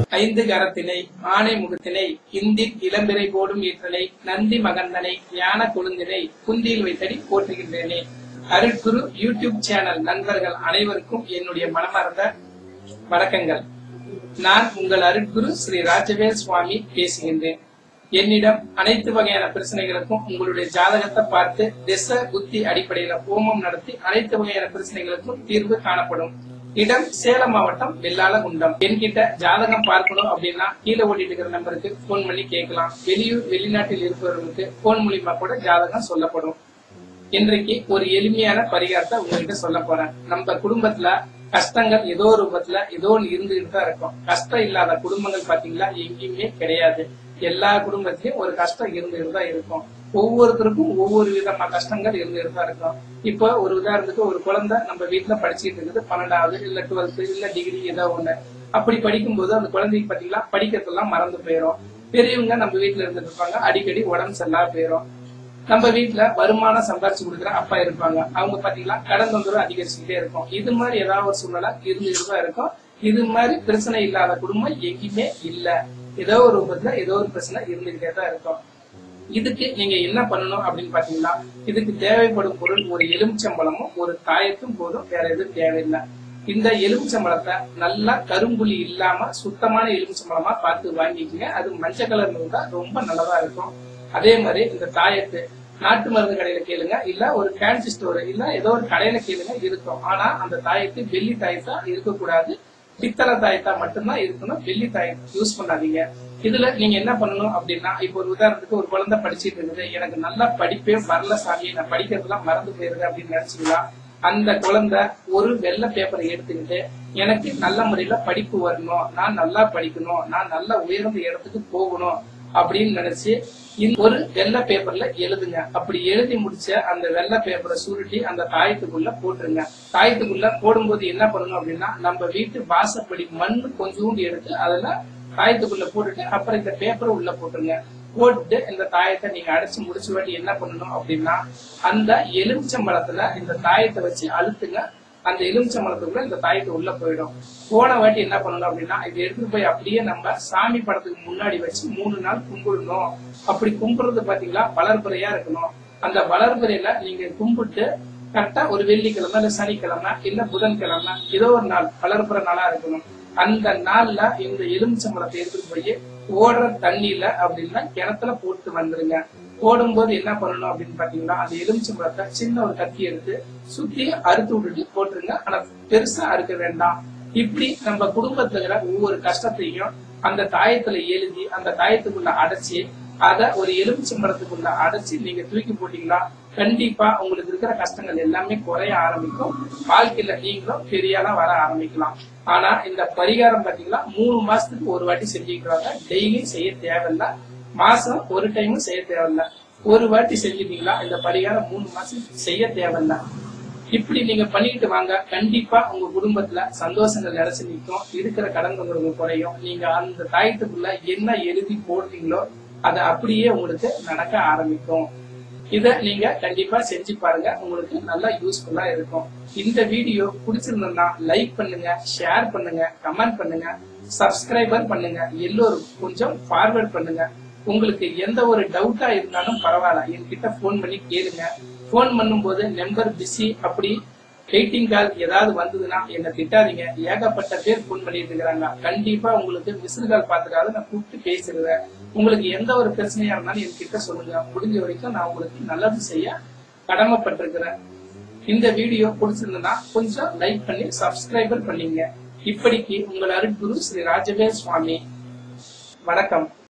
ஐந்து கரத்தினை ஆணை முகத்தினை இந்தின் இளம்பிறை போடும் ஈற்றலை நந்தி மகந்தனை ஞான கொழுந்தினை குந்தியில் வைத்தடி போற்றுகின்றேனே அருட்குரு யூடியூப் சேனல் நண்பர்கள் அனைவருக்கும் என்னுடைய மனமார்ந்த வணக்கங்கள் நான் உங்கள் அருட்குரு ஸ்ரீ ராஜவேல் சுவாமி பேசுகின்றேன் என்னிடம் அனைத்து வகையான பிரச்சனைகளுக்கும் உங்களுடைய ஜாதகத்தை பார்த்து திச புத்தி அடிப்படையில ஹோமம் நடத்தி அனைத்து வகையான பிரச்சனைகளுக்கும் தீர்வு காணப்படும் இடம் சேலம் மாவட்டம் வெள்ளாளகுண்டம் என்கிட்ட ஜாதகம் பார்க்கணும் அப்படின்னா கீழே ஓடிட்டு இருக்கிற நம்பருக்கு போன் பண்ணி கேட்கலாம் வெளியூர் வெளிநாட்டில் இருப்பவர்களுக்கு போன் மூலியமா கூட ஜாதகம் சொல்லப்படும் இன்றைக்கு ஒரு எளிமையான பரிகாரத்தை உங்ககிட்ட சொல்ல போறேன் நம்ம குடும்பத்துல கஷ்டங்கள் ஏதோ ஒரு ரூபத்துல ஏதோ ஒன்று இருந்துகிட்டு தான் இருக்கும் கஷ்டம் இல்லாத குடும்பங்கள் பாத்தீங்களா எங்கேயுமே கிடையாது எல்லா குடும்பத்திலயும் ஒரு கஷ்டம் இருந்துகிட்டு தான் இருக்கும் ஒவ்வொருத்தருக்கும் ஒவ்வொரு விதமான கஷ்டங்கள் இருந்துகிட்டு தான் இருக்கும் இப்போ ஒரு உதாரணத்துக்கு ஒரு குழந்தை நம்ம வீட்டுல படிச்சுட்டு இருக்குது பன்னெண்டாவது இல்ல டுவெல்த் இல்ல டிகிரி ஏதோ ஒண்ணு அப்படி படிக்கும்போது அந்த குழந்தைக்கு பாத்தீங்களா படிக்கிறதெல்லாம் மறந்து போயிடும் பெரியவங்க நம்ம வீட்டுல இருந்துட்டு இருப்பாங்க அடிக்கடி உடம்பு சரியில்லாம போயிடும் நம்ம வீட்டுல வருமானம் சம்பாரிச்சு கொடுக்குற அப்பா இருப்பாங்க அவங்க பாத்தீங்கன்னா கடன் தொந்தரவு அதிகரிச்சுக்கிட்டே இருக்கும் இது மாதிரி ஏதாவது ஒரு சூழ்நிலை இருந்துகிட்டு தான் இருக்கும் இது மாதிரி பிரச்சனை இல்லாத குடும்பம் எங்கேயுமே இல்ல ஏதோ ஒரு ரூபத்துல ஏதோ ஒரு பிரச்சனை இருந்துகிட்டே தான் இருக்கும் இதுக்கு நீங்க என்ன பண்ணணும் அப்படின்னு பாத்தீங்கன்னா இதுக்கு தேவைப்படும் பொருள் ஒரு எலுமிச்சம்பழமும் ஒரு தாயத்தும் போதும் வேற எதுவும் தேவையில்லை இந்த எலுமிச்சம்பழத்தை நல்லா கரும்புலி இல்லாம சுத்தமான எலுமிச்சம்பழமா பார்த்து வாங்கிக்கங்க அது மஞ்சள் கலர்ல இருந்தா ரொம்ப நல்லதா இருக்கும் அதே மாதிரி இந்த தாயத்து நாட்டு மருந்து கடையில கேளுங்க இல்ல ஒரு ஃபேன்சி ஸ்டோர் இல்ல ஏதோ ஒரு கடையில கேளுங்க இருக்கும் ஆனா அந்த தாயத்து வெள்ளி தாயத்தா இருக்கக்கூடாது பித்தளை தாயத்தா மட்டும்தான் இருக்கணும் வெள்ளி தாயத்தை யூஸ் பண்ணாதீங்க இதுல நீங்க என்ன பண்ணணும் அப்படின்னா இப்போ ஒரு உதாரணத்துக்கு ஒரு குழந்தை படிச்சிட்டு இருக்குது எனக்கு நல்லா படிப்பே வரல சாமி நான் படிக்கிறதுலாம் மறந்து போயிருது அப்படின்னு நினைச்சீங்களா அந்த குழந்தை ஒரு வெள்ளை பேப்பரை எடுத்துக்கிட்டு எனக்கு நல்ல முறையில படிப்பு வரணும் நான் நல்லா படிக்கணும் நான் நல்ல உயர்ந்த இடத்துக்கு போகணும் அப்படின்னு நினைச்சு இந்த ஒரு வெள்ளை பேப்பர்ல எழுதுங்க அப்படி எழுதி முடிச்ச அந்த வெள்ளை பேப்பரை சுருட்டி அந்த தாயத்துக்குள்ள போட்டுருங்க தாயத்துக்குள்ள போடும்போது என்ன பண்ணணும் அப்படின்னா நம்ம வீட்டு வாசப்படி மண் கொஞ்சோண்டு எடுத்து அதுல தாயத்துக்குள்ள போட்டுட்டு அப்புறம் இந்த பேப்பரை உள்ள போட்டுருங்க போட்டுட்டு இந்த தாயத்தை நீங்க அடைச்சு முடிச்ச வாட்டி என்ன பண்ணணும் அப்படின்னா அந்த எலுமிச்சம்பழத்துல இந்த தாயத்தை வச்சு அழுத்துங்க அந்த எலுமிச்சம்பழத்துக்குள்ள இந்த தாயத்தை உள்ள போயிடும் போன வாட்டி என்ன பண்ணணும் அப்படின்னா இதை எடுத்துட்டு போய் அப்படியே நம்ம சாமி படத்துக்கு முன்னாடி வச்சு மூணு நாள் கும்பிடணும் அப்படி கும்பிடுறது பாத்தீங்களா வளர்பிறையா இருக்கணும் அந்த வளர்பிறையில நீங்க கும்பிட்டு கரெக்டா ஒரு வெள்ளிக்கிழமை இல்ல சனிக்கிழமை இல்ல புதன்கிழமை ஏதோ ஒரு நாள் வளர்ப்புற நாளா இருக்கணும் அந்த நாள்ல இந்த எலுமிச்சம்பழத்தை எடுத்துட்டு போய் ஓடுற தண்ணியில அப்படின்னா கிணத்துல போட்டு வந்துருங்க போடும்போது என்ன பண்ணணும் அப்படின்னு பாத்தீங்கன்னா அந்த எலுமிச்சம்பழத்தை சின்ன ஒரு கத்தி எடுத்து சுத்தி அறுத்து விட்டுட்டு போட்டுருங்க ஆனா பெருசா அறுக்க வேண்டாம் இப்படி நம்ம குடும்பத்துல இருக்கிற ஒவ்வொரு கஷ்டத்தையும் அந்த தாயத்துல எழுதி அந்த தாயத்துக்குள்ள அடைச்சி அத ஒரு எலுமிச்சம்பழத்துக்குள்ள அடைச்சி நீங்க தூக்கி போட்டீங்கன்னா கண்டிப்பா உங்களுக்கு இருக்கிற கஷ்டங்கள் எல்லாமே குறைய ஆரம்பிக்கும் வாழ்க்கையில நீங்களும் பெரியாளா வர ஆரம்பிக்கலாம் ஆனா இந்த பரிகாரம் பாத்தீங்கன்னா மூணு மாசத்துக்கு ஒரு வாட்டி செஞ்சுக்கிறாங்க டெய்லி செய்ய தேவையில்ல மாசம் ஒரு டைமும் செய்ய தேவையில்ல ஒரு வாட்டி செஞ்சுட்டீங்களா இந்த பரிகாரம் மூணு மாசம் செய்ய தேவையில்ல இப்படி நீங்க பண்ணிட்டு வாங்க கண்டிப்பா உங்க குடும்பத்துல சந்தோஷங்கள் நினைச்சு நிற்கும் இருக்கிற கடன் தொந்தரவு குறையும் நீங்க அந்த தாயத்துக்குள்ள என்ன எழுதி போடுறீங்களோ அது அப்படியே உங்களுக்கு நடக்க ஆரம்பிக்கும் இத நீங்க கண்டிப்பா செஞ்சு பாருங்க உங்களுக்கு நல்லா யூஸ்ஃபுல்லா இருக்கும் இந்த வீடியோ பிடிச்சிருந்தா லைக் பண்ணுங்க ஷேர் பண்ணுங்க கமெண்ட் பண்ணுங்க சப்ஸ்கிரைபர் பண்ணுங்க எல்லோரும் கொஞ்சம் ஃபார்வர்ட் பண்ணுங்க உங்களுக்கு எந்த ஒரு டவுட்டா இருந்தாலும் பரவாயில்ல என்கிட்ட போன் பண்ணி கேளுங்க போன் பண்ணும்போது நம்பர் பிஸி அப்படி வெயிட்டிங் கால் ஏதாவது வந்ததுன்னா என்ன திட்டாதீங்க ஏகப்பட்ட பேர் போன் பண்ணிட்டு இருக்கிறாங்க கண்டிப்பா உங்களுக்கு மிஸ்டு கால் பார்த்துக்காவது நான் கூப்பிட்டு பேசிடுவேன் உங்களுக்கு எந்த ஒரு பிரச்சனையா இருந்தாலும் என்கிட்ட சொல்லுங்க முடிஞ்ச வரைக்கும் நான் உங்களுக்கு நல்லது செய்ய கடமைப்பட்டிருக்கிறேன் இந்த வீடியோ பிடிச்சிருந்ததுன்னா கொஞ்சம் லைக் பண்ணி சப்ஸ்கிரைபர் பண்ணீங்க இப்படிக்கு உங்கள் அருட்குரு ஸ்ரீ ராஜவேல் சுவாமி வணக்கம்